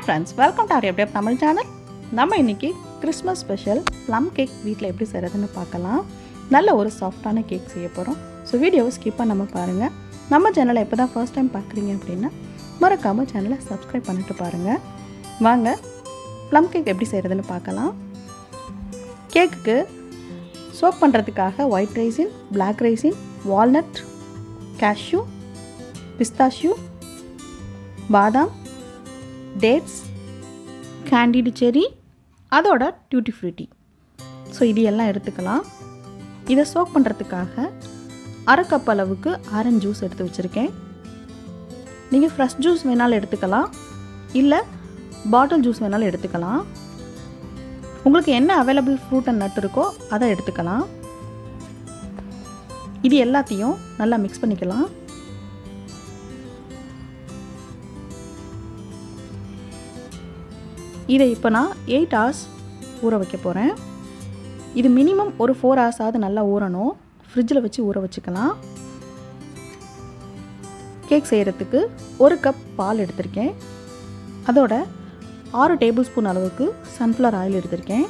friends welcome to our எப்படி Tamil channel நம்ம இன்னைக்கு கிறிஸ்மஸ் ஸ்பெஷல் ப்ளம் கேக் வீட்டில் எப்படி செய்கிறதுன்னு பார்க்கலாம் நல்ல ஒரு சாஃப்டான கேக் செய்ய போகிறோம் ஸோ வீடியோவை ஸ்கிப் பண்ணாமல் பாருங்கள் நம்ம சேனலை எப்போ தான் ஃபர்ஸ்ட் டைம் பார்க்குறீங்க அப்படின்னா மறக்காமல் சேனலை சப்ஸ்கிரைப் பண்ணிட்டு பாருங்கள் வாங்க ப்ளம் கேக் எப்படி செய்கிறதுன்னு பார்க்கலாம் கேக்குக்கு சோக் பண்ணுறதுக்காக white raisin black raisin walnut cashew pistachio பாதாம் டேட்ஸ் கேண்டிடு செரி அதோட டியூட்டி ஃப்ரூட்டி ஸோ இது எல்லாம் எடுத்துக்கலாம் இதை சோக் பண்ணுறதுக்காக அரை கப் அளவுக்கு ஆரஞ்சு ஜூஸ் எடுத்து வச்சுருக்கேன் நீங்கள் ஃப்ரெஷ் ஜூஸ் வேணாலும் எடுத்துக்கலாம் இல்லை பாட்டில் ஜூஸ் வேணாலும் எடுத்துக்கலாம் உங்களுக்கு என்ன அவைலபிள் ஃப்ரூட் அண்ட் நட் இருக்கோ அதை எடுத்துக்கலாம் இது எல்லாத்தையும் நல்லா மிக்ஸ் பண்ணிக்கலாம் இதை இப்போ நான் எயிட் ஹவர்ஸ் ஊற வைக்க போகிறேன் இது மினிமம் ஒரு ஃபோர் ஹவர்ஸாவது நல்லா ஊறணும் ஃப்ரிட்ஜில் வச்சு ஊற வச்சுக்கலாம் கேக் செய்கிறதுக்கு ஒரு கப் பால் எடுத்திருக்கேன் அதோட ஆறு டேபிள் ஸ்பூன் அளவுக்கு சன்ஃப்ளவர் ஆயில் எடுத்திருக்கேன்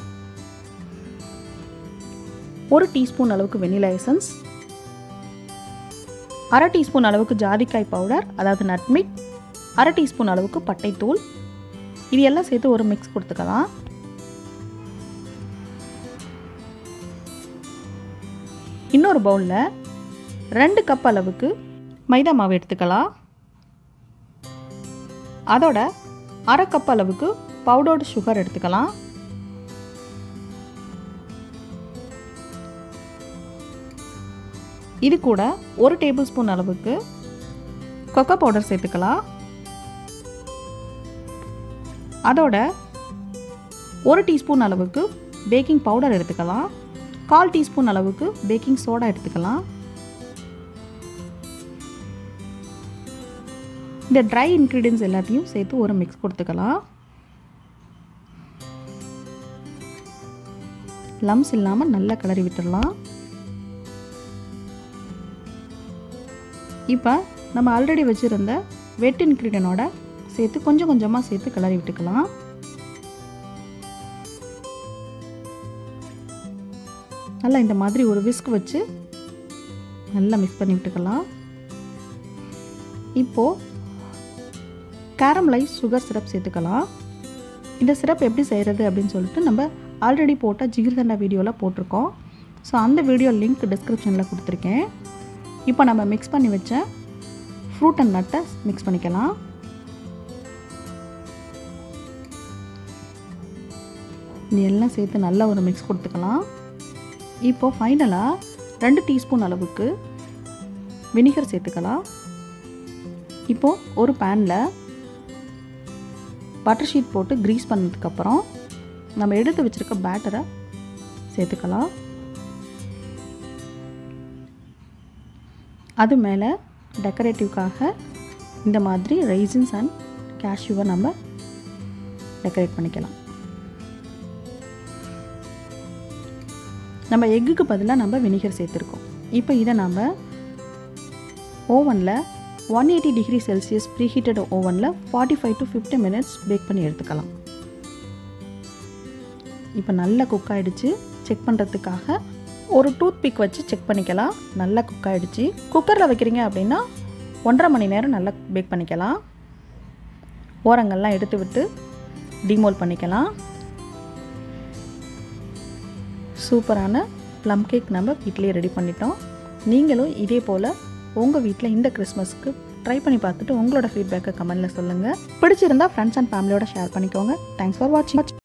ஒரு டீஸ்பூன் அளவுக்கு வெனிலா எசன்ஸ் அரை டீஸ்பூன் அளவுக்கு ஜாதிக்காய் பவுடர் அதாவது நட்மிக் அரை டீஸ்பூன் அளவுக்கு பட்டைத்தூள் இது எல்லாம் சேர்த்து ஒரு மிக்ஸ் கொடுத்துக்கலாம் இன்னொரு பவுலில் ரெண்டு கப் அளவுக்கு மைதா மாவு எடுத்துக்கலாம் அதோட அரை கப் அளவுக்கு பவுடர்டு சுகர் எடுத்துக்கலாம் இது கூட ஒரு டேபிள் ஸ்பூன் அளவுக்கு கொக்கோ பவுடர் சேர்த்துக்கலாம் அதோட ஒரு டீஸ்பூன் அளவுக்கு பேக்கிங் பவுடர் எடுத்துக்கலாம் கால் டீஸ்பூன் அளவுக்கு பேக்கிங் சோடா எடுத்துக்கலாம் இந்த ட்ரை இன்க்ரீடியன்ஸ் எல்லாத்தையும் சேர்த்து ஒரு மிக்ஸ் கொடுத்துக்கலாம் லம்ஸ் இல்லாமல் நல்லா கிளறி விட்டுடலாம் இப்போ நம்ம ஆல்ரெடி வச்சுருந்த வெட் இன்க்ரீடியனோட சேர்த்து கொஞ்சம் கொஞ்சமாக சேர்த்து கிளறி விட்டுக்கலாம் நல்லா இந்த மாதிரி ஒரு விஸ்க் வச்சு நல்லா மிக்ஸ் பண்ணி விட்டுக்கலாம் இப்போது கேரமலைஸ் சுகர் சிரப் சேர்த்துக்கலாம் இந்த சிரப் எப்படி செய்கிறது அப்படின்னு சொல்லிட்டு நம்ம ஆல்ரெடி போட்ட ஜிகிர்தண்டா வீடியோவில் போட்டிருக்கோம் ஸோ அந்த வீடியோ லிங்க் டிஸ்கிரிப்ஷனில் கொடுத்துருக்கேன் இப்போ நம்ம மிக்ஸ் பண்ணி வச்ச ஃப்ரூட் அண்ட் நட்டை மிக்ஸ் பண்ணிக்கலாம் இது எல்லாம் சேர்த்து நல்லா ஒரு மிக்ஸ் கொடுத்துக்கலாம் இப்போது ஃபைனலாக ரெண்டு டீஸ்பூன் அளவுக்கு வினிகர் சேர்த்துக்கலாம் இப்போது ஒரு பேனில் பட்டர் ஷீட் போட்டு க்ரீஸ் பண்ணதுக்கப்புறம் நம்ம எடுத்து வச்சுருக்க பேட்டரை சேர்த்துக்கலாம் அது மேலே டெக்கரேட்டிவ்காக இந்த மாதிரி ரைசின்ஸ் அண்ட் கேஷ்யூவை நம்ம டெக்கரேட் பண்ணிக்கலாம் நம்ம எக்குக்கு பதிலாக நம்ம வினிகர் சேர்த்துருக்கோம் இப்போ இதை நம்ம ஓவனில் one eighty degree celsius preheated ஓவனில் forty five to fifty minutes bake பண்ணி எடுத்துக்கலாம் இப்போ நல்லா குக் ஆகிடுச்சு செக் பண்ணுறதுக்காக ஒரு டூத் பிக் வச்சு செக் பண்ணிக்கலாம் நல்லா குக் ஆகிடுச்சு குக்கரில் வைக்கிறீங்க அப்படின்னா ஒன்றரை மணி நேரம் நல்லா பேக் பண்ணிக்கலாம் ஓரங்கள்லாம் எடுத்து விட்டு டிமோல் பண்ணிக்கலாம் சூப்பரான ப்ளம் கேக் நம்ம வீட்டிலேயே ரெடி பண்ணிட்டோம் நீங்களும் இதே போல் உங்கள் வீட்டில் இந்த கிறிஸ்மஸ்க்கு ட்ரை பண்ணி பார்த்துட்டு உங்களோட ஃபீட்பேக்கை கமெண்டில் சொல்லுங்கள் பிடிச்சிருந்தா ஃப்ரெண்ட்ஸ் அண்ட் ஃபேமிலியோட ஷேர் பண்ணிக்கோங்க தேங்க்ஸ் ஃபார் வாட்சிங்